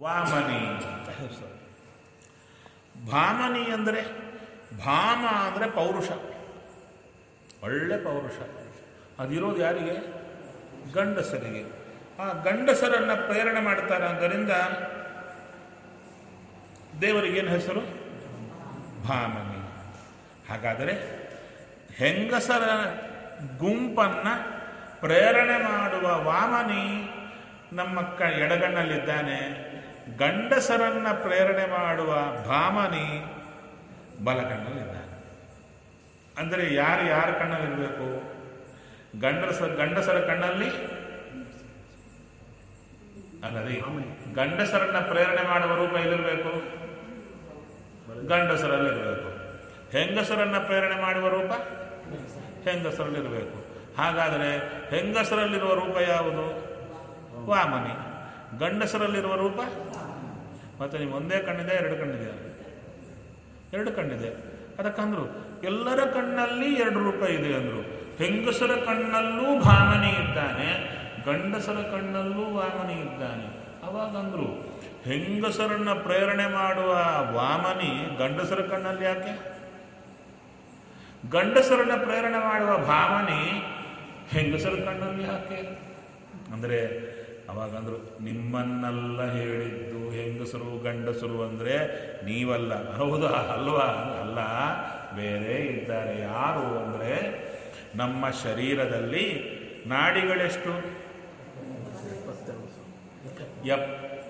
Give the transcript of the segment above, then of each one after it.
ವಾಮನಿ ಅಂತ ಹೆಸರು ಭಾಮನಿ ಅಂದರೆ ಭಾಮ ಅಂದರೆ ಪೌರುಷ ಒಳ್ಳೆ ಪೌರುಷ ಅದಿರೋದು ಯಾರಿಗೆ ಗಂಡಸರಿಗೆ ಆ ಗಂಡಸರನ್ನ ಪ್ರೇರಣೆ ಮಾಡ್ತಾರೆ ಆದ್ದರಿಂದ ದೇವರಿಗೇನು ಹೆಸರು ಭಾಮನಿ ಹಾಗಾದರೆ ಹೆಂಗಸರ ಗುಂಪನ್ನ ಪ್ರೇರಣೆ ಮಾಡುವ ವಾಮನಿ ನಮ್ಮ ಕ ಎಡಗಣ್ಣಲ್ಲಿದ್ದಾನೆ ಗಂಡಸರನ್ನ ಪ್ರೇರಣೆ ಮಾಡುವ ಭಾಮನಿ ಬಲಗಣ್ಣಲ್ಲಿದ್ದಾನೆ ಅಂದರೆ ಯಾರು ಯಾರ ಕಣ್ಣಲ್ಲಿರಬೇಕು ಗಂಡಸ ಗಂಡಸರ ಕಣ್ಣಲ್ಲಿ ಅಲ್ಲದೆ ಗಂಡಸರನ್ನ ಪ್ರೇರಣೆ ಮಾಡುವ ರೂಪ ಎಲ್ಲಿರಬೇಕು ಗಂಡಸರಲ್ಲಿರಬೇಕು ಹೆಂಗಸರನ್ನ ಪ್ರೇರಣೆ ಮಾಡುವ ರೂಪ ಹೆಂಗಸರಲ್ಲಿರಬೇಕು ಹಾಗಾದರೆ ಹೆಂಗಸರಲ್ಲಿರುವ ರೂಪ ಯಾವುದು ವಾಮನಿ ಗಂಡಸರಲ್ಲಿರುವ ರೂಪ ಮತ್ತೆ ನೀವು ಒಂದೇ ಕಣ್ಣಿದೆ ಎರಡು ಕಣ್ಣಿದೆ ಎರಡು ಕಣ್ಣಿದೆ ಅದಕ್ಕಂದ್ರು ಎಲ್ಲರ ಕಣ್ಣಲ್ಲಿ ಎರಡು ರೂಪ ಇದೆ ಅಂದ್ರು ಹೆಂಗಸರ ಕಣ್ಣಲ್ಲೂ ಭಾಮನಿ ಇದ್ದಾನೆ ಗಂಡಸರ ಕಣ್ಣಲ್ಲೂ ವಾಮನಿ ಇದ್ದಾನೆ ಅವಾಗಂದ್ರು ಹೆಂಗಸರನ್ನ ಪ್ರೇರಣೆ ಮಾಡುವ ವಾಮನಿ ಗಂಡಸರ ಕಣ್ಣಲ್ಲಿ ಯಾಕೆ ಗಂಡಸರನ್ನ ಪ್ರೇರಣೆ ಮಾಡುವ ಭಾವನೆ ಹೆಂಗಸರ ಕಣ್ಣಲ್ಲಿ ಯಾಕೆ ಅಂದರೆ ಅವಾಗಂದ್ರು ನಿಮ್ಮನ್ನೆಲ್ಲ ಹೇಳಿದ್ದು ಹೆಂಗಸರು ಗಂಡಸರು ಅಂದರೆ ನೀವಲ್ಲ ಹೌದಾ ಅಲ್ವಾ ಅಲ್ಲ ಬೇರೆ ಇದ್ದಾರೆ ಯಾರು ಅಂದರೆ ನಮ್ಮ ಶರೀರದಲ್ಲಿ ನಾಡಿಗಳೆಷ್ಟು ಎಪ್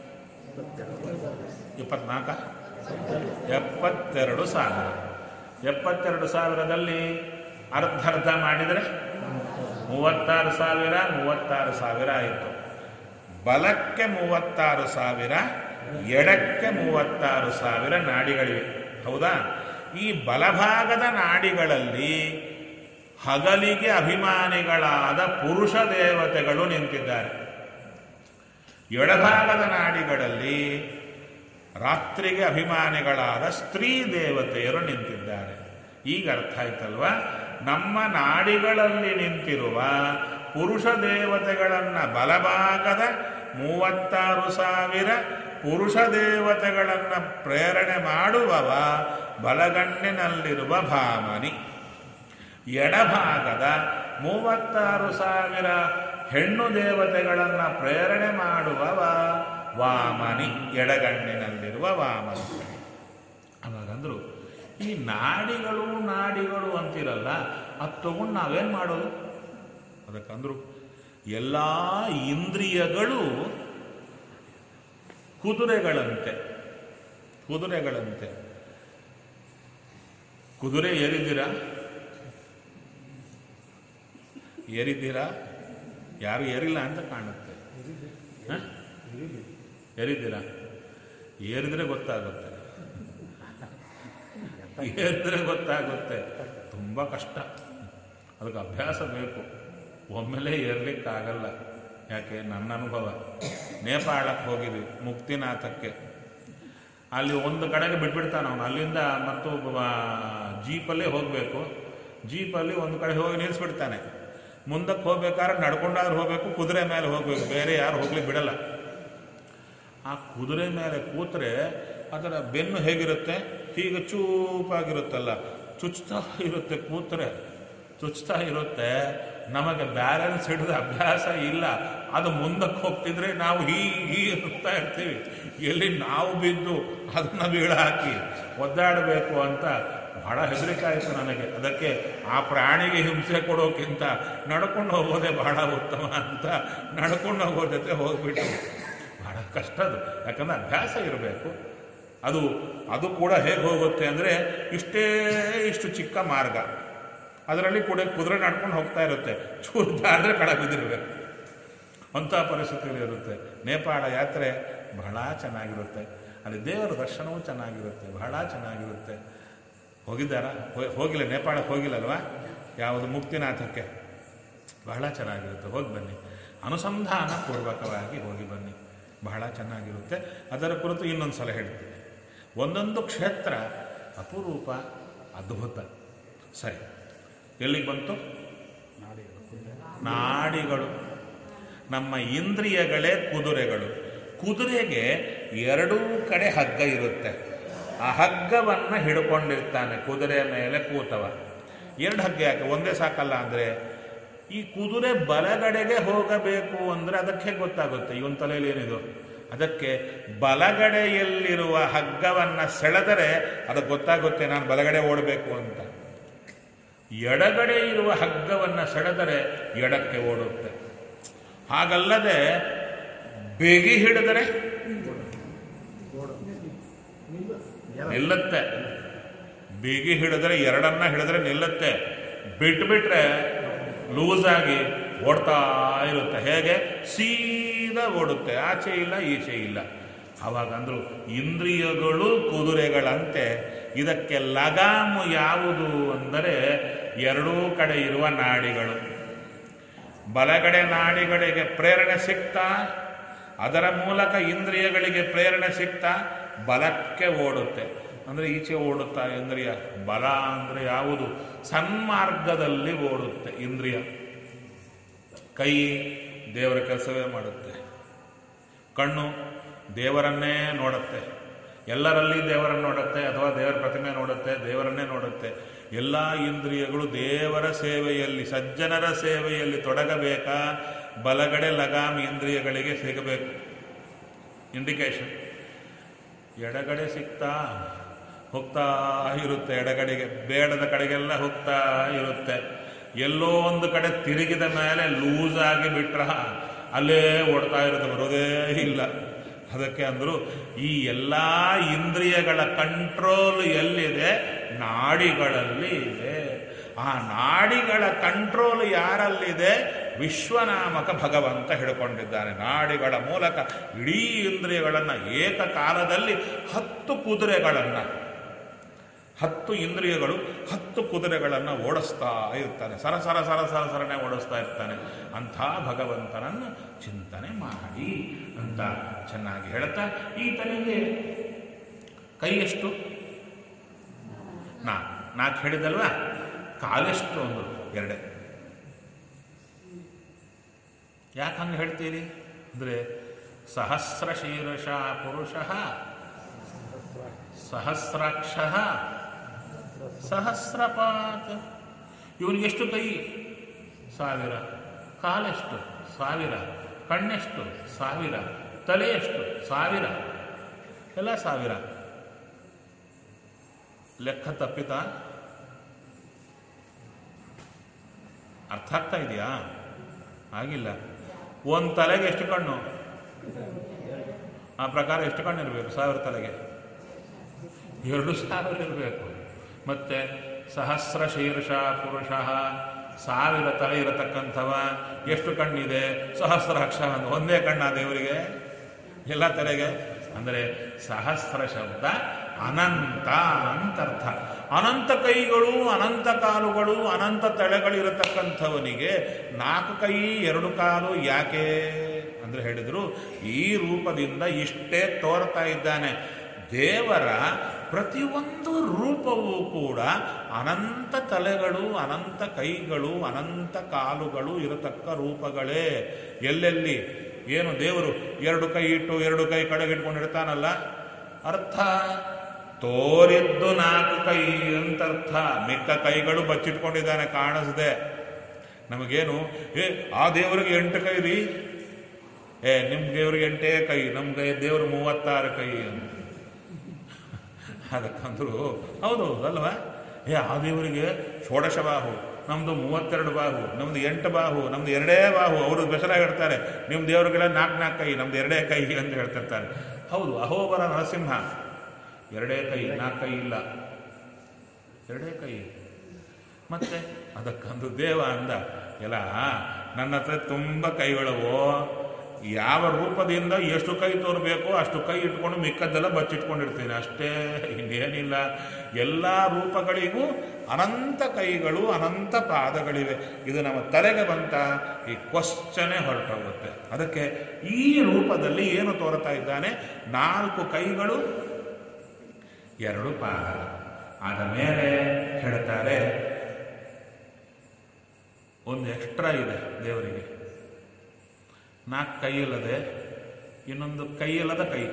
ಇಪ್ಪತ್ನಾಲ್ಕ ಎಪ್ಪತ್ತೆರಡು ಸಾವಿರ ಎಪ್ಪತ್ತೆರಡು ಸಾವಿರದಲ್ಲಿ ಅರ್ಧರ್ಧ ಮಾಡಿದರೆ ಮೂವತ್ತಾರು ಸಾವಿರ ಮೂವತ್ತಾರು ಸಾವಿರ ಆಯಿತು ಬಲಕ್ಕೆ ಮೂವತ್ತಾರು ಸಾವಿರ ಎಡಕ್ಕೆ ಮೂವತ್ತಾರು ಸಾವಿರ ನಾಡಿಗಳಿವೆ ಹೌದಾ ಈ ಬಲಭಾಗದ ನಾಡಿಗಳಲ್ಲಿ ಹಗಲಿಗೆ ಅಭಿಮಾನಿಗಳಾದ ಪುರುಷ ದೇವತೆಗಳು ನಿಂತಿದ್ದಾರೆ ಎಡಭಾಗದ ನಾಡಿಗಳಲ್ಲಿ ರಾತ್ರಿಗೆ ಅಭಿಮಾನಿಗಳಾದ ಸ್ತ್ರೀ ದೇವತೆಯರು ನಿಂತಿದ್ದಾರೆ ಈಗ ಅರ್ಥ ಆಯ್ತಲ್ವಾ ನಮ್ಮ ನಾಡಿಗಳಲ್ಲಿ ನಿಂತಿರುವ ಪುರುಷ ದೇವತೆಗಳನ್ನ ಬಲಭಾಗದ ಮೂವತ್ತಾರು ಸಾವಿರ ಪುರುಷ ದೇವತೆಗಳನ್ನು ಪ್ರೇರಣೆ ಮಾಡುವವ ಬಲಗಣ್ಣಿನಲ್ಲಿರುವ ಭಾಮನಿ ಎಡಭಾಗದ ಮೂವತ್ತಾರು ಸಾವಿರ ಹೆಣ್ಣು ದೇವತೆಗಳನ್ನು ಪ್ರೇರಣೆ ಮಾಡುವವ ವಾಮನಿ ಎಡಗಣ್ಣಿನಲ್ಲಿರುವ ವಾಮನಿ ಅವಾಗಂದ್ರು ಈ ನಾಡಿಗಳು ನಾಡಿಗಳು ಅಂತಿರಲ್ಲ ಅದು ತಗೊಂಡು ನಾವೇನು ಮಾಡೋದು ಅದಕ್ಕಂದ್ರು ಎಲ್ಲ ಇಂದ್ರಿಯಗಳು ಕುದುರೆಗಳಂತೆ ಕುದುರೆಗಳಂತೆ ಕುದುರೆ ಏರಿದ್ದೀರಾ ಏರಿದ್ದೀರಾ ಯಾರು ಏರಿಲ್ಲ ಅಂತ ಕಾಣುತ್ತೆ ಹ? ಏರಿದ್ದೀರಾ ಏರಿದ್ರೆ ಗೊತ್ತಾಗುತ್ತೆ ಏರಿದ್ರೆ ಗೊತ್ತಾಗುತ್ತೆ ತುಂಬ ಕಷ್ಟ ಅದಕ್ಕೆ ಅಭ್ಯಾಸ ಬೇಕು ಒಮ್ಮೆಲೇ ಏರ್ಲಿಕ್ಕಾಗಲ್ಲ ಯಾಕೆ ನನ್ನ ಅನುಭವ ನೇಪಾಳಕ್ಕೆ ಹೋಗಿದ್ವಿ ಮುಕ್ತಿನಾಥಕ್ಕೆ ಅಲ್ಲಿ ಒಂದು ಕಡೆಗೆ ಬಿಟ್ಬಿಡ್ತಾನೆ ಅವನು ಅಲ್ಲಿಂದ ಮತ್ತು ಬ- ಜೀಪಲ್ಲೇ ಹೋಗಬೇಕು ಜೀಪಲ್ಲಿ ಒಂದು ಕಡೆ ಹೋಗಿ ನಿಲ್ಲಿಸ್ಬಿಡ್ತಾನೆ ಮುಂದಕ್ಕೆ ಹೋಗ್ಬೇಕಾದ್ರೆ ನಡ್ಕೊಂಡಾದ್ರೂ ಹೋಗಬೇಕು ಕುದುರೆ ಮೇಲೆ ಹೋಗಬೇಕು ಬೇರೆ ಯಾರು ಹೋಗ್ಲಿಕ್ಕೆ ಬಿಡಲ್ಲ ಆ ಕುದುರೆ ಮೇಲೆ ಕೂತ್ರೆ ಅದರ ಬೆನ್ನು ಹೇಗಿರುತ್ತೆ ಹೀಗೆ ಚೂಪಾಗಿರುತ್ತಲ್ಲ ಚುಚ್ತಾ ಇರುತ್ತೆ ಕೂತ್ರೆ ಚುಚ್ತಾ ಇರುತ್ತೆ ನಮಗೆ ಬ್ಯಾಲೆನ್ಸ್ ಹಿಡಿದ ಅಭ್ಯಾಸ ಇಲ್ಲ ಅದು ಮುಂದಕ್ಕೆ ಹೋಗ್ತಿದ್ರೆ ನಾವು ಹೀಗೆ ಹೀಗೆ ಹೋಗ್ತಾ ಇರ್ತೀವಿ ಎಲ್ಲಿ ನಾವು ಬಿದ್ದು ಅದನ್ನ ಬೀಳ ಹಾಕಿ ಒದ್ದಾಡಬೇಕು ಅಂತ ಬಹಳ ಹೆದರಿಕೆ ಆಯಿತು ನನಗೆ ಅದಕ್ಕೆ ಆ ಪ್ರಾಣಿಗೆ ಹಿಂಸೆ ಕೊಡೋಕ್ಕಿಂತ ನಡ್ಕೊಂಡು ಹೋಗೋದೇ ಬಹಳ ಉತ್ತಮ ಅಂತ ನಡ್ಕೊಂಡು ಹೋಗೋ ಜೊತೆ ಹೋಗ್ಬಿಟ್ಟು ಬಹಳ ಕಷ್ಟ ಅದು ಯಾಕಂದ್ರೆ ಅಭ್ಯಾಸ ಇರಬೇಕು ಅದು ಅದು ಕೂಡ ಹೇಗೆ ಹೋಗುತ್ತೆ ಅಂದರೆ ಇಷ್ಟೇ ಇಷ್ಟು ಚಿಕ್ಕ ಮಾರ್ಗ ಅದರಲ್ಲಿ ಕೂಡ ಕುದುರೆ ನಡ್ಕೊಂಡು ಹೋಗ್ತಾ ಇರುತ್ತೆ ಚೂರು ಆದರೆ ಕಡ ಬಿದ್ದಿರಬೇಕು ಅಂಥ ಪರಿಸ್ಥಿತಿಯಲ್ಲಿ ಇರುತ್ತೆ ನೇಪಾಳ ಯಾತ್ರೆ ಬಹಳ ಚೆನ್ನಾಗಿರುತ್ತೆ ಅಲ್ಲಿ ದೇವರ ದರ್ಶನವೂ ಚೆನ್ನಾಗಿರುತ್ತೆ ಬಹಳ ಚೆನ್ನಾಗಿರುತ್ತೆ ಹೋಗಿದ್ದಾರಾ ಹೋ- ಹೋಗಿಲ್ಲ ನೇಪಾಳಕ್ಕೆ ಹೋಗಿಲ್ಲಲ್ವಾ ಯಾವುದು ಮುಕ್ತಿನಾಥಕ್ಕೆ ಬಹಳ ಚೆನ್ನಾಗಿರುತ್ತೆ ಹೋಗಿ ಬನ್ನಿ ಅನುಸಂಧಾನ ಪೂರ್ವಕವಾಗಿ ಹೋಗಿ ಬನ್ನಿ ಬಹಳ ಚೆನ್ನಾಗಿರುತ್ತೆ ಅದರ ಕುರಿತು ಇನ್ನೊಂದು ಸಲ ಹೇಳ್ತೀನಿ ಒಂದೊಂದು ಕ್ಷೇತ್ರ ಅಪರೂಪ ಅದ್ಭುತ ಸರಿ ಎಲ್ಲಿಗೆ ಬಂತು ನಾಡಿಗಳು ನಮ್ಮ ಇಂದ್ರಿಯಗಳೇ ಕುದುರೆಗಳು ಕುದುರೆಗೆ ಎರಡೂ ಕಡೆ ಹಗ್ಗ ಇರುತ್ತೆ ಆ ಹಗ್ಗವನ್ನು ಹಿಡ್ಕೊಂಡಿರ್ತಾನೆ ಕುದುರೆ ಮೇಲೆ ಕೂತವ ಎರಡು ಹಗ್ಗ ಯಾಕೆ ಒಂದೇ ಸಾಕಲ್ಲ ಅಂದರೆ ಈ ಕುದುರೆ ಬಲಗಡೆಗೆ ಹೋಗಬೇಕು ಅಂದರೆ ಅದಕ್ಕೆ ಗೊತ್ತಾಗುತ್ತೆ ಇವನ್ ತಲೆಯಲ್ಲಿ ಏನಿದು ಅದಕ್ಕೆ ಬಲಗಡೆಯಲ್ಲಿರುವ ಹಗ್ಗವನ್ನು ಸೆಳೆದರೆ ಅದಕ್ಕೆ ಗೊತ್ತಾಗುತ್ತೆ ನಾನು ಬಲಗಡೆ ಓಡಬೇಕು ಅಂತ ಎಡಗಡೆ ಇರುವ ಹಗ್ಗವನ್ನು ಸೆಳೆದರೆ ಎಡಕ್ಕೆ ಓಡುತ್ತೆ ಹಾಗಲ್ಲದೆ ಬೇಗಿ ಹಿಡಿದರೆ ನಿಲ್ಲುತ್ತೆ ಬೇಗಿ ಹಿಡಿದ್ರೆ ಎರಡನ್ನ ಹಿಡಿದ್ರೆ ನಿಲ್ಲುತ್ತೆ ಬಿಟ್ಬಿಟ್ರೆ ಲೂಸ್ ಆಗಿ ಓಡ್ತಾ ಇರುತ್ತೆ ಹೇಗೆ ಸೀದಾ ಓಡುತ್ತೆ ಆಚೆ ಇಲ್ಲ ಈಚೆ ಇಲ್ಲ ಅವಾಗ ಅಂದ್ರು ಇಂದ್ರಿಯಗಳು ಕುದುರೆಗಳಂತೆ ಇದಕ್ಕೆ ಲಗಾಮು ಯಾವುದು ಅಂದರೆ ಎರಡೂ ಕಡೆ ಇರುವ ನಾಡಿಗಳು ಬಲಗಡೆ ನಾಡಿಗಳಿಗೆ ಪ್ರೇರಣೆ ಸಿಗ್ತಾ ಅದರ ಮೂಲಕ ಇಂದ್ರಿಯಗಳಿಗೆ ಪ್ರೇರಣೆ ಸಿಗ್ತಾ ಬಲಕ್ಕೆ ಓಡುತ್ತೆ ಅಂದರೆ ಈಚೆ ಓಡುತ್ತಾ ಇಂದ್ರಿಯ ಬಲ ಅಂದರೆ ಯಾವುದು ಸನ್ಮಾರ್ಗದಲ್ಲಿ ಓಡುತ್ತೆ ಇಂದ್ರಿಯ ಕೈ ದೇವರ ಕೆಲಸವೇ ಮಾಡುತ್ತೆ ಕಣ್ಣು ದೇವರನ್ನೇ ನೋಡುತ್ತೆ ಎಲ್ಲರಲ್ಲಿ ದೇವರನ್ನು ನೋಡುತ್ತೆ ಅಥವಾ ದೇವರ ಪ್ರತಿಮೆ ನೋಡುತ್ತೆ ದೇವರನ್ನೇ ನೋಡುತ್ತೆ ಎಲ್ಲ ಇಂದ್ರಿಯಗಳು ದೇವರ ಸೇವೆಯಲ್ಲಿ ಸಜ್ಜನರ ಸೇವೆಯಲ್ಲಿ ತೊಡಗಬೇಕಾ ಬಲಗಡೆ ಲಗಾಮ್ ಇಂದ್ರಿಯಗಳಿಗೆ ಸಿಗಬೇಕು ಇಂಡಿಕೇಶನ್ ಎಡಗಡೆ ಸಿಗ್ತಾ ಹೋಗ್ತಾ ಇರುತ್ತೆ ಎಡಗಡೆಗೆ ಬೇಡದ ಕಡೆಗೆಲ್ಲ ಹೋಗ್ತಾ ಇರುತ್ತೆ ಎಲ್ಲೋ ಒಂದು ಕಡೆ ತಿರುಗಿದ ಮೇಲೆ ಲೂಸ್ ಆಗಿ ಬಿಟ್ರ ಅಲ್ಲೇ ಓಡ್ತಾ ಇರುತ್ತೆ ಬರೋದೇ ಇಲ್ಲ ಅದಕ್ಕೆ ಅಂದ್ರು ಈ ಎಲ್ಲ ಇಂದ್ರಿಯಗಳ ಕಂಟ್ರೋಲ್ ಎಲ್ಲಿದೆ ನಾಡಿಗಳಲ್ಲಿ ಇದೆ ಆ ನಾಡಿಗಳ ಕಂಟ್ರೋಲ್ ಯಾರಲ್ಲಿದೆ ವಿಶ್ವನಾಮಕ ಭಗವಂತ ಹಿಡ್ಕೊಂಡಿದ್ದಾನೆ ನಾಡಿಗಳ ಮೂಲಕ ಇಡೀ ಇಂದ್ರಿಯಗಳನ್ನು ಏಕಕಾಲದಲ್ಲಿ ಹತ್ತು ಕುದುರೆಗಳನ್ನು ಹತ್ತು ಇಂದ್ರಿಯಗಳು ಹತ್ತು ಕುದುರೆಗಳನ್ನು ಓಡಿಸ್ತಾ ಇರ್ತಾನೆ ಸರ ಸರ ಸರ ಸರ ಸರನೆ ಓಡಿಸ್ತಾ ಇರ್ತಾನೆ ಅಂಥ ಭಗವಂತನನ್ನು ಚಿಂತನೆ ಮಾಡಿ ಅಂತ ಚೆನ್ನಾಗಿ ಹೇಳ್ತಾ ಈತನಿಗೆ ಕೈ ಎಷ್ಟು ನಾ ನಾಲ್ಕು ಹೇಳಿದಲ್ವಾ ಕಾಲೆಷ್ಟು ಒಂದು ಎರಡೇ ಯಾಕೆ ಹಂಗೆ ಹೇಳ್ತೀರಿ ಅಂದರೆ ಸಹಸ್ರ ಶೀರ್ಷ ಪುರುಷ ಸಹಸ್ರಾಕ್ಷ ಸಹಸ್ರಪಾತ್ ಇವನಿಗೆಷ್ಟು ಕೈ ಸಾವಿರ ಕಾಲೆಷ್ಟು ಸಾವಿರ ಕಣ್ಣೆಷ್ಟು ಸಾವಿರ ತಲೆ ಎಷ್ಟು ಸಾವಿರ ಎಲ್ಲ ಸಾವಿರ ಲೆಕ್ಕ ತಪ್ಪಿತ ಅರ್ಥ ಆಗ್ತಾ ಇದೆಯಾ ಆಗಿಲ್ಲ ಒಂದು ತಲೆಗೆ ಎಷ್ಟು ಕಣ್ಣು ಆ ಪ್ರಕಾರ ಎಷ್ಟು ಕಣ್ಣು ಇರಬೇಕು ಸಾವಿರ ತಲೆಗೆ ಎರಡು ಸಾವಿರ ಇರಬೇಕು ಮತ್ತೆ ಸಹಸ್ರ ಶೀರ್ಷ ಪುರುಷ ಸಾವಿರ ತಲೆ ಇರತಕ್ಕಂಥವ ಎಷ್ಟು ಕಣ್ಣಿದೆ ಸಹಸ್ರಾಕ್ಷ ಅಂತ ಒಂದೇ ಕಣ್ಣ ದೇವರಿಗೆ ಎಲ್ಲ ತಲೆಗೆ ಅಂದರೆ ಸಹಸ್ರ ಶಬ್ದ ಅನಂತ ಅಂತರ್ಥ ಅನಂತ ಕೈಗಳು ಅನಂತ ಕಾಲುಗಳು ಅನಂತ ತಲೆಗಳು ಇರತಕ್ಕಂಥವನಿಗೆ ನಾಲ್ಕು ಕೈ ಎರಡು ಕಾಲು ಯಾಕೆ ಅಂದ್ರೆ ಹೇಳಿದ್ರು ಈ ರೂಪದಿಂದ ಇಷ್ಟೇ ತೋರ್ತಾ ಇದ್ದಾನೆ ದೇವರ ಪ್ರತಿಯೊಂದು ರೂಪವೂ ಕೂಡ ಅನಂತ ತಲೆಗಳು ಅನಂತ ಕೈಗಳು ಅನಂತ ಕಾಲುಗಳು ಇರತಕ್ಕ ರೂಪಗಳೇ ಎಲ್ಲೆಲ್ಲಿ ಏನು ದೇವರು ಎರಡು ಕೈ ಇಟ್ಟು ಎರಡು ಕೈ ಕಡೆಗಿಟ್ಕೊಂಡಿರ್ತಾನಲ್ಲ ಅರ್ಥ ತೋರಿದ್ದು ನಾಲ್ಕು ಕೈ ಅಂತ ಅರ್ಥ ಮಿಕ್ಕ ಕೈಗಳು ಬಚ್ಚಿಟ್ಕೊಂಡಿದ್ದಾನೆ ಕಾಣಿಸ್ದೆ ನಮಗೇನು ಏ ಆ ದೇವರಿಗೆ ಎಂಟು ಕೈ ರೀ ಏ ನಿಮ್ಮ ದೇವ್ರಿಗೆ ಎಂಟೇ ಕೈ ನಮ್ಗೆ ದೇವರು ಮೂವತ್ತಾರು ಕೈ ಅಂತ ಅದಕ್ಕಂದ್ರು ಹೌದು ಅಲ್ವಾ ಏ ಆ ದೇವರಿಗೆ ಷೋಡಶ ಬಾಹು ನಮ್ದು ಮೂವತ್ತೆರಡು ಬಾಹು ನಮ್ದು ಎಂಟು ಬಾಹು ನಮ್ದು ಎರಡೇ ಬಾಹು ಅವರು ಬೆಸರಾಗಿ ಹೇಳ್ತಾರೆ ನಿಮ್ಮ ದೇವರಿಗೆಲ್ಲ ನಾಲ್ಕು ನಾಲ್ಕು ಕೈ ನಮ್ದು ಎರಡೇ ಕೈ ಅಂತ ಹೇಳ್ತಿರ್ತಾರೆ ಹೌದು ಅಹೋಬರ ನರಸಿಂಹ ಎರಡೇ ಕೈ ನಾಲ್ಕು ಕೈ ಇಲ್ಲ ಎರಡೇ ಕೈ ಮತ್ತೆ ಅದಕ್ಕಂದು ದೇವ ಅಂದ ಎಲ್ಲ ನನ್ನ ಹತ್ರ ತುಂಬ ಕೈಗಳವು ಯಾವ ರೂಪದಿಂದ ಎಷ್ಟು ಕೈ ತೋರಬೇಕೋ ಅಷ್ಟು ಕೈ ಇಟ್ಕೊಂಡು ಮಿಕ್ಕದ್ದೆಲ್ಲ ಬಚ್ಚಿಟ್ಕೊಂಡಿರ್ತೀನಿ ಅಷ್ಟೇ ಇನ್ನೇನಿಲ್ಲ ಎಲ್ಲ ರೂಪಗಳಿಗೂ ಅನಂತ ಕೈಗಳು ಅನಂತ ಪಾದಗಳಿವೆ ಇದು ನಮ್ಮ ತಲೆಗೆ ಬಂತ ಈ ಕ್ವಶ್ಚನೇ ಹೊರಟೋಗುತ್ತೆ ಅದಕ್ಕೆ ಈ ರೂಪದಲ್ಲಿ ಏನು ತೋರ್ತಾ ಇದ್ದಾನೆ ನಾಲ್ಕು ಕೈಗಳು ಎರಡು ಪಾದ ಆದ ಮೇಲೆ ಹೇಳ್ತಾರೆ ಒಂದು ಎಕ್ಸ್ಟ್ರಾ ಇದೆ ದೇವರಿಗೆ ನಾಲ್ಕು ಕೈ ಇಲ್ಲದೆ ಇನ್ನೊಂದು ಕೈಯಲ್ಲದ ಕೈ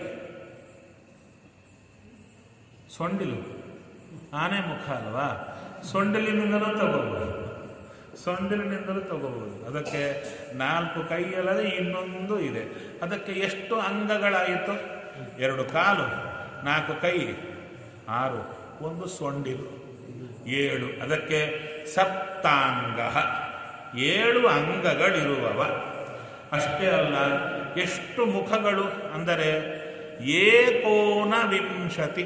ಸೊಂಡಿಲು ಆನೆ ಮುಖ ಅಲ್ವಾ ಸೊಂಡಿಲಿನಿಂದಲೂ ತಗೋಬಹುದು ಸೊಂಡಿಲಿನಿಂದಲೂ ತಗೋಬಹುದು ಅದಕ್ಕೆ ನಾಲ್ಕು ಕೈಯಲ್ಲದೆ ಇನ್ನೊಂದು ಇದೆ ಅದಕ್ಕೆ ಎಷ್ಟು ಅಂಗಗಳಾಯಿತು ಎರಡು ಕಾಲು ನಾಲ್ಕು ಕೈ ಆರು ಒಂದು ಸೊಂಡಿಲು ಏಳು ಅದಕ್ಕೆ ಸಪ್ತಾಂಗ ಏಳು ಅಂಗಗಳಿರುವವ ಅಷ್ಟೇ ಅಲ್ಲ ಎಷ್ಟು ಮುಖಗಳು ಅಂದರೆ ಏಕೋನ ವಿಂಶತಿ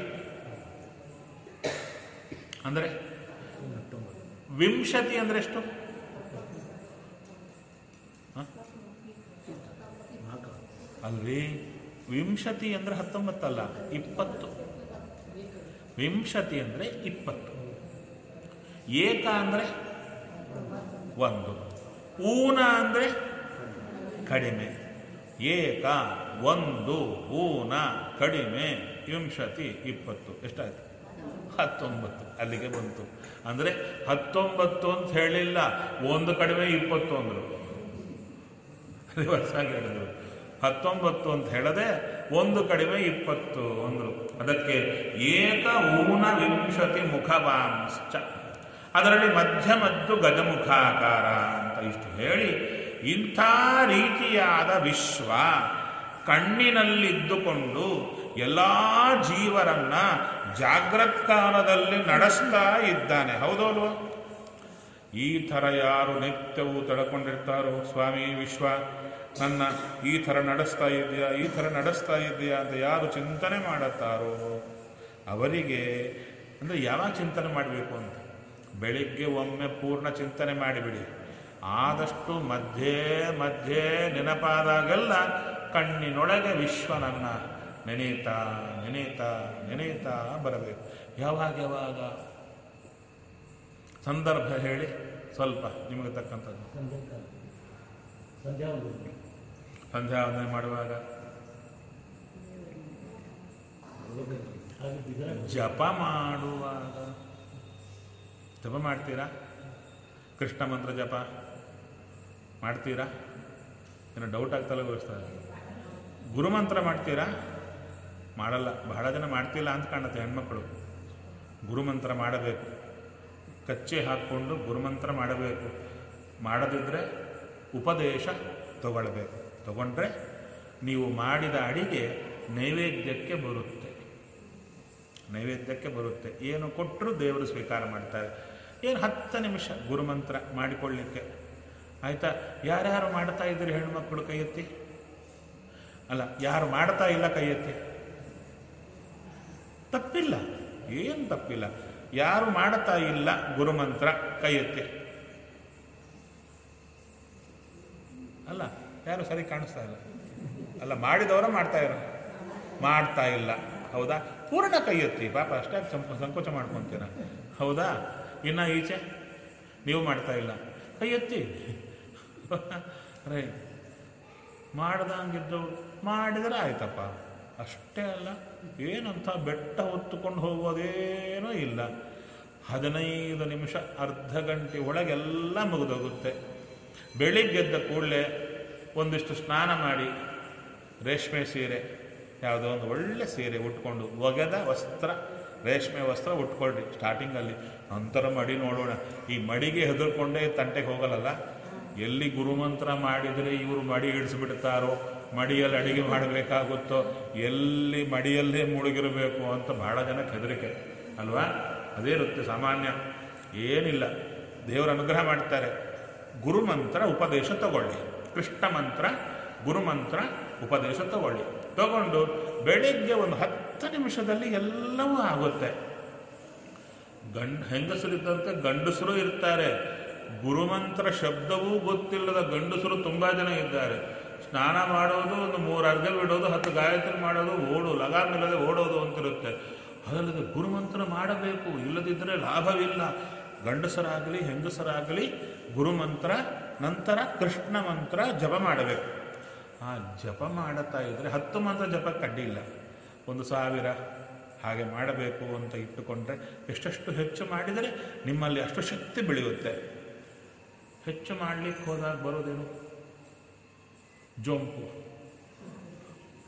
ಅಂದರೆ ವಿಂಶತಿ ಅಂದ್ರೆ ಎಷ್ಟು ಹ? ಅಲ್ರಿ ವಿಂಶತಿ ಅಂದ್ರೆ ಹತ್ತೊಂಬತ್ತಲ್ಲ ಇಪ್ಪತ್ತು ವಿಂಶತಿ ಅಂದ್ರೆ ಇಪ್ಪತ್ತು ಏಕ ಅಂದ್ರೆ ಒಂದು ಊನ ಅಂದ್ರೆ ಕಡಿಮೆ ಏಕ ಒಂದು ಊನ ಕಡಿಮೆ ವಿಂಶತಿ ಇಪ್ಪತ್ತು ಎಷ್ಟಾಯ್ತು ಹತ್ತೊಂಬತ್ತು ಅಲ್ಲಿಗೆ ಬಂತು ಅಂದ್ರೆ ಹತ್ತೊಂಬತ್ತು ಅಂತ ಹೇಳಿಲ್ಲ ಒಂದು ಕಡಿಮೆ ಇಪ್ಪತ್ತು ಅಂದ್ರು ರಿವರ್ಸ್ ಆಗಿ ಹೇಳಿದ್ರು ಹತ್ತೊಂಬತ್ತು ಅಂತ ಹೇಳದೆ ಒಂದು ಕಡಿಮೆ ಇಪ್ಪತ್ತು ಅಂದ್ರು ಅದಕ್ಕೆ ಏಕ ಊನ ವಿಂಶತಿ ಮುಖವಾಂಶ್ಚ ಅದರಲ್ಲಿ ಮಧ್ಯ ಮತ್ತು ಗಜಮುಖಾಕಾರ ಅಂತ ಇಷ್ಟು ಹೇಳಿ ಇಂಥ ರೀತಿಯಾದ ವಿಶ್ವ ಕಣ್ಣಿನಲ್ಲಿದ್ದುಕೊಂಡು ಎಲ್ಲ ಜೀವರನ್ನ ಜಾಗ್ರತ್ ಕಾಲದಲ್ಲಿ ನಡೆಸ್ತಾ ಇದ್ದಾನೆ ಹೌದಲ್ವ ಈ ಥರ ಯಾರು ನಿತ್ಯವೂ ತಡ್ಕೊಂಡಿರ್ತಾರೋ ಸ್ವಾಮಿ ವಿಶ್ವ ನನ್ನ ಈ ಥರ ನಡೆಸ್ತಾ ಇದೆಯಾ ಈ ಥರ ನಡೆಸ್ತಾ ಇದೆಯಾ ಅಂತ ಯಾರು ಚಿಂತನೆ ಮಾಡುತ್ತಾರೋ ಅವರಿಗೆ ಅಂದರೆ ಯಾವಾಗ ಚಿಂತನೆ ಮಾಡಬೇಕು ಅಂತ ಬೆಳಿಗ್ಗೆ ಒಮ್ಮೆ ಪೂರ್ಣ ಚಿಂತನೆ ಮಾಡಿಬಿಡಿ ಆದಷ್ಟು ಮಧ್ಯೆ ಮಧ್ಯೆ ನೆನಪಾದಾಗೆಲ್ಲ ಕಣ್ಣಿನೊಳಗೆ ವಿಶ್ವನನ್ನ ನೆನೀತಾ ನೆನೀತಾ ನೆನೀತಾ ಬರಬೇಕು ಯಾವಾಗ ಯಾವಾಗ ಸಂದರ್ಭ ಹೇಳಿ ಸ್ವಲ್ಪ ನಿಮಗೆ ತಕ್ಕಂಥದ್ದು ಸಂಧ್ಯಾಕಾಲ ಸಂಧ್ಯಾ ಒಂದು ಸಂಧ್ಯಾ ವಂದನೆ ಮಾಡುವಾಗ ಹಾಗೆ ಬಿದ್ದರ ಜಪ ಮಾಡುವಾಗ ಜಪ ಮಾಡ್ತೀರಾ ಕೃಷ್ಣ ಮಂತ್ರ ಜಪ ಮಾಡ್ತೀರಾ ಏನೋ ಡೌಟ್ ಆಗ್ತಲ್ಲ ಗೊತ್ತಿಸ್ತಾರೆ ಗುರುಮಂತ್ರ ಮಾಡ್ತೀರಾ ಮಾಡಲ್ಲ ಬಹಳ ಜನ ಮಾಡ್ತಿಲ್ಲ ಅಂತ ಕಾಣುತ್ತೆ ಹೆಣ್ಮಕ್ಳು ಗುರುಮಂತ್ರ ಮಾಡಬೇಕು ಕಚ್ಚೆ ಹಾಕ್ಕೊಂಡು ಗುರುಮಂತ್ರ ಮಾಡಬೇಕು ಮಾಡದಿದ್ದರೆ ಉಪದೇಶ ತಗೊಳ್ಬೇಕು ತಗೊಂಡ್ರೆ ನೀವು ಮಾಡಿದ ಅಡಿಗೆ ನೈವೇದ್ಯಕ್ಕೆ ಬರುತ್ತೆ ನೈವೇದ್ಯಕ್ಕೆ ಬರುತ್ತೆ ಏನು ಕೊಟ್ಟರು ದೇವರು ಸ್ವೀಕಾರ ಮಾಡ್ತಾರೆ ಏನು ಹತ್ತು ನಿಮಿಷ ಗುರುಮಂತ್ರ ಮಾಡಿಕೊಳ್ಳಿಕ್ಕೆ ಆಯಿತಾ ಯಾರ್ಯಾರು ಮಾಡ್ತಾ ಇದ್ದೀರಿ ಹೆಣ್ಮಕ್ಳು ಕೈ ಎತ್ತಿ ಅಲ್ಲ ಯಾರು ಮಾಡ್ತಾ ಇಲ್ಲ ಕೈ ಎತ್ತಿ ತಪ್ಪಿಲ್ಲ ಏನು ತಪ್ಪಿಲ್ಲ ಯಾರು ಮಾಡ್ತಾ ಇಲ್ಲ ಗುರುಮಂತ್ರ ಕೈ ಎತ್ತಿ ಅಲ್ಲ ಯಾರು ಸರಿ ಕಾಣಿಸ್ತಾ ಇಲ್ಲ ಅಲ್ಲ ಮಾಡಿದವರ ಮಾಡ್ತಾ ಇರೋ ಮಾಡ್ತಾ ಇಲ್ಲ ಹೌದಾ ಪೂರ್ಣ ಕೈ ಎತ್ತಿ ಪಾಪ ಅಷ್ಟೇ ಸಂಕ- ಸಂಕೋಚ ಮಾಡ್ಕೊತೀರ ಹೌದಾ ಇನ್ನ ಈಚೆ ನೀವು ಮಾಡ್ತಾ ಇಲ್ಲ ಕೈ ಎತ್ತಿ ರೈಟ್ ಮಾಡ್ದಂಗಿದ್ದು ಮಾಡಿದರೆ ಆಯ್ತಪ್ಪ ಅಷ್ಟೇ ಅಲ್ಲ ಏನಂತ ಬೆಟ್ಟ ಹೊತ್ತುಕೊಂಡು ಹೋಗೋದೇನೂ ಇಲ್ಲ ಹದಿನೈದು ನಿಮಿಷ ಅರ್ಧ ಗಂಟೆ ಒಳಗೆಲ್ಲ ಮುಗಿದೋಗುತ್ತೆ ಬೆಳಿಗ್ಗೆದ್ದ ಕೂಡಲೇ ಒಂದಿಷ್ಟು ಸ್ನಾನ ಮಾಡಿ ರೇಷ್ಮೆ ಸೀರೆ ಯಾವುದೋ ಒಂದು ಒಳ್ಳೆ ಸೀರೆ ಉಟ್ಕೊಂಡು ಒಗೆದ ವಸ್ತ್ರ ರೇಷ್ಮೆ ವಸ್ತ್ರ ಉಟ್ಕೊಳ್ರಿ ಸ್ಟಾರ್ಟಿಂಗಲ್ಲಿ ನಂತರ ಮಡಿ ನೋಡೋಣ ಈ ಮಡಿಗೆ ಹೆದರ್ಕೊಂಡೇ ತಂಟೆಗೆ ಹೋಗಲ್ಲಲ್ಲ ಎಲ್ಲಿ ಗುರುಮಂತ್ರ ಮಾಡಿದರೆ ಇವರು ಮಡಿ ಇಡಿಸ್ಬಿಡ್ತಾರೋ ಮಡಿಯಲ್ಲಿ ಅಡಿಗೆ ಮಾಡಬೇಕಾಗುತ್ತೋ ಎಲ್ಲಿ ಮಡಿಯಲ್ಲೇ ಮುಳುಗಿರಬೇಕು ಅಂತ ಬಹಳ ಜನಕ್ಕೆ ಹೆದರಿಕೆ ಅಲ್ವಾ ಅದೇ ಇರುತ್ತೆ ಸಾಮಾನ್ಯ ಏನಿಲ್ಲ ದೇವರ ಅನುಗ್ರಹ ಮಾಡ್ತಾರೆ ಗುರುಮಂತ್ರ ಉಪದೇಶ ತಗೊಳ್ಳಿ ಕೃಷ್ಣ ಮಂತ್ರ ಗುರುಮಂತ್ರ ಉಪದೇಶ ತಗೊಳ್ಳಿ ತಗೊಂಡು ಬೆಳಿಗ್ಗೆ ಒಂದು ಹತ್ತು ನಿಮಿಷದಲ್ಲಿ ಎಲ್ಲವೂ ಆಗುತ್ತೆ ಗಂಡ ಹೆಂಗಸರಿದ್ದಂತೆ ಗಂಡಸರು ಇರ್ತಾರೆ ಗುರುಮಂತ್ರ ಶಬ್ದವೂ ಗೊತ್ತಿಲ್ಲದ ಗಂಡಸರು ತುಂಬಾ ಜನ ಇದ್ದಾರೆ ಸ್ನಾನ ಮಾಡೋದು ಒಂದು ಮೂರು ಅರ್ಘ ಬಿಡೋದು ಹತ್ತು ಗಾಯತ್ರಿ ಮಾಡೋದು ಓಡು ಲಗಾಮಿಲ್ಲದೆ ಓಡೋದು ಅಂತಿರುತ್ತೆ ಅದಲ್ಲದೆ ಗುರುಮಂತ್ರ ಮಾಡಬೇಕು ಇಲ್ಲದಿದ್ದರೆ ಲಾಭವಿಲ್ಲ ಗಂಡಸರಾಗಲಿ ಹೆಂಗಸರಾಗಲಿ ಗುರುಮಂತ್ರ ನಂತರ ಕೃಷ್ಣ ಮಂತ್ರ ಜಪ ಮಾಡಬೇಕು ಆ ಜಪ ಮಾಡುತ್ತಾ ಇದ್ದರೆ ಹತ್ತು ಮಂತ್ರ ಜಪಕ್ಕೆ ಅಡ್ಡಿಲ್ಲ ಒಂದು ಸಾವಿರ ಹಾಗೆ ಮಾಡಬೇಕು ಅಂತ ಇಟ್ಟುಕೊಂಡ್ರೆ ಎಷ್ಟೆಷ್ಟು ಹೆಚ್ಚು ಮಾಡಿದರೆ ನಿಮ್ಮಲ್ಲಿ ಅಷ್ಟು ಶಕ್ತಿ ಬೆಳೆಯುತ್ತೆ ಹೆಚ್ಚು ಮಾಡಲಿಕ್ಕೆ ಹೋದಾಗ ಬರೋದೇನು ಜೊಂಪು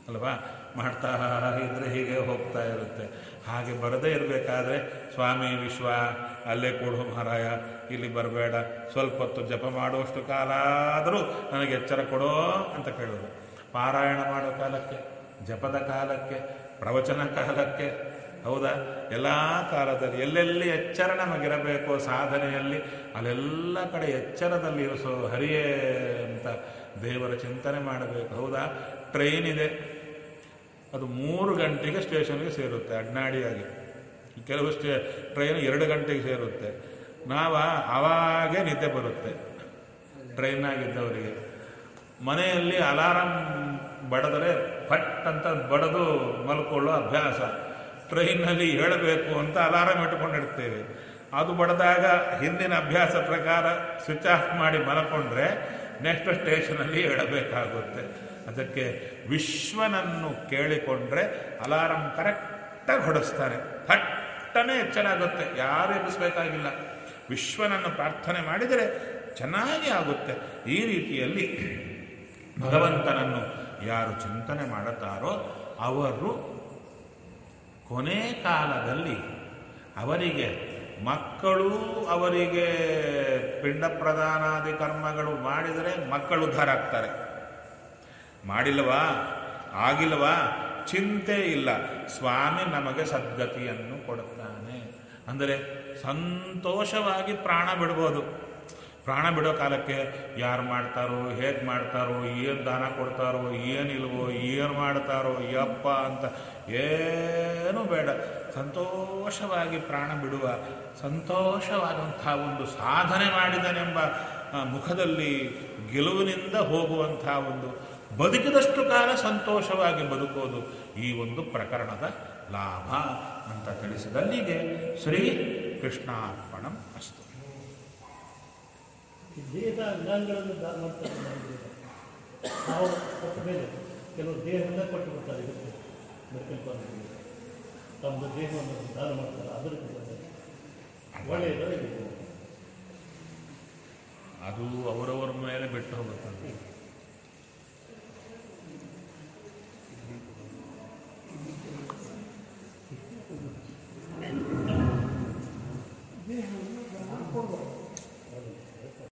ಅಲ್ವಾ ಮಾಡ್ತಾ ಇದ್ರೆ ಹೀಗೆ ಹೋಗ್ತಾ ಇರುತ್ತೆ ಹಾಗೆ ಬರದೇ ಇರಬೇಕಾದ್ರೆ ಸ್ವಾಮಿ ವಿಶ್ವ ಅಲ್ಲೇ ಕೊಡು ಮಹಾರಾಯ ಇಲ್ಲಿ ಬರಬೇಡ ಸ್ವಲ್ಪ ಹೊತ್ತು ಜಪ ಮಾಡುವಷ್ಟು ಕಾಲ ಆದರೂ ನನಗೆ ಎಚ್ಚರ ಕೊಡೋ ಅಂತ ಕೇಳೋದು ಪಾರಾಯಣ ಮಾಡೋ ಕಾಲಕ್ಕೆ ಜಪದ ಕಾಲಕ್ಕೆ ಪ್ರವಚನ ಕಾಲಕ್ಕೆ ಹೌದಾ ಎಲ್ಲ ಕಾಲದಲ್ಲಿ ಎಲ್ಲೆಲ್ಲಿ ಎಚ್ಚರ ನಮಗಿರಬೇಕು ಸಾಧನೆಯಲ್ಲಿ ಅಲ್ಲೆಲ್ಲ ಕಡೆ ಎಚ್ಚರದಲ್ಲಿ ಇರಿಸೋ ಹರಿಯೇ ಅಂತ ದೇವರ ಚಿಂತನೆ ಮಾಡಬೇಕು ಹೌದಾ ಟ್ರೈನ್ ಇದೆ ಅದು ಮೂರು ಗಂಟೆಗೆ ಸ್ಟೇಷನ್ಗೆ ಸೇರುತ್ತೆ ಅಡ್ನಾಡಿಯಾಗಿ ಕೆಲವು ಸ್ಟೇ ಟ್ರೈನ್ ಎರಡು ಗಂಟೆಗೆ ಸೇರುತ್ತೆ ನಾವ ಅವಾಗೇ ನಿದ್ದೆ ಬರುತ್ತೆ ಟ್ರೈನಾಗಿದ್ದವರಿಗೆ ಮನೆಯಲ್ಲಿ ಅಲಾರಂ ಬಡದರೆ ಫಟ್ ಅಂತ ಬಡದು ಮಲ್ಕೊಳ್ಳೋ ಅಭ್ಯಾಸ ಟ್ರೈನಲ್ಲಿ ಹೇಳಬೇಕು ಅಂತ ಅಲಾರಂ ಇಟ್ಕೊಂಡಿರ್ತೇವೆ ಅದು ಬಡದಾಗ ಹಿಂದಿನ ಅಭ್ಯಾಸ ಪ್ರಕಾರ ಸ್ವಿಚ್ ಆಫ್ ಮಾಡಿ ಮಲ್ಕೊಂಡ್ರೆ ನೆಕ್ಸ್ಟ್ ಸ್ಟೇಷನಲ್ಲಿ ಹೇಳಬೇಕಾಗುತ್ತೆ ಅದಕ್ಕೆ ವಿಶ್ವನನ್ನು ಕೇಳಿಕೊಂಡ್ರೆ ಅಲಾರಂ ಕರೆಕ್ಟಾಗಿ ಹೊಡಿಸ್ತಾರೆ ಥಟ್ಟನೆ ಎಚ್ಚರ ಆಗುತ್ತೆ ಯಾರು ಎಬ್ಬಿಸ್ಬೇಕಾಗಿಲ್ಲ ವಿಶ್ವನನ್ನು ಪ್ರಾರ್ಥನೆ ಮಾಡಿದರೆ ಚೆನ್ನಾಗಿ ಆಗುತ್ತೆ ಈ ರೀತಿಯಲ್ಲಿ ಭಗವಂತನನ್ನು ಯಾರು ಚಿಂತನೆ ಮಾಡುತ್ತಾರೋ ಅವರು ಕೊನೆ ಕಾಲದಲ್ಲಿ ಅವರಿಗೆ ಮಕ್ಕಳು ಅವರಿಗೆ ಪಿಂಡ ಪ್ರದಾನಾದಿ ಕರ್ಮಗಳು ಮಾಡಿದರೆ ಮಕ್ಕಳು ಉದ್ಧಾರ ಆಗ್ತಾರೆ ಮಾಡಿಲ್ಲವಾ ಆಗಿಲ್ಲವಾ ಚಿಂತೆ ಇಲ್ಲ ಸ್ವಾಮಿ ನಮಗೆ ಸದ್ಗತಿಯನ್ನು ಕೊಡುತ್ತಾನೆ ಅಂದರೆ ಸಂತೋಷವಾಗಿ ಪ್ರಾಣ ಬಿಡ್ಬೋದು ಪ್ರಾಣ ಬಿಡೋ ಕಾಲಕ್ಕೆ ಯಾರು ಮಾಡ್ತಾರೋ ಹೇಗೆ ಮಾಡ್ತಾರೋ ಏನು ದಾನ ಕೊಡ್ತಾರೋ ಏನಿಲ್ವೋ ಏನು ಮಾಡ್ತಾರೋ ಯಪ್ಪ ಅಂತ ಏನೂ ಬೇಡ ಸಂತೋಷವಾಗಿ ಪ್ರಾಣ ಬಿಡುವ ಸಂತೋಷವಾದಂಥ ಒಂದು ಸಾಧನೆ ಮಾಡಿದನೆಂಬ ಆ, ಮುಖದಲ್ಲಿ ಗೆಲುವಿನಿಂದ ಹೋಗುವಂಥ ಒಂದು ಬದುಕಿದಷ್ಟು ಕಾಲ ಸಂತೋಷವಾಗಿ ಬದುಕೋದು ಈ ಒಂದು ಪ್ರಕರಣದ ಲಾಭ ಅಂತ ತಿಳಿಸಿದಲ್ಲಿಗೆ ಶ್ರೀ ಕೃಷ್ಣಾರ್ಪಣಂ ಅಸ್ತು ಈ ದೇಹದ ಅಂಗಾಂಗಗಳನ್ನು ದಾನ ಮಾಡ್ತಾರೆ ಮಾಡಿದ್ರೆ ನಾವು ಕೊಟ್ಟ ಮೇಲೆ ಕೆಲವು ದೇಹದಿಂದ ಕೊಟ್ಟು ಬಿಡ್ತಾರೆ ಇದಕ್ಕೆ ಮೆಡಿಕಲ್ ಕಾಲೇಜಿಗೆ ತಮ್ಮದು ದೇಹವನ್ನು ದಾನ ಮಾಡ್ತಾರೆ ಅದರಿಂದ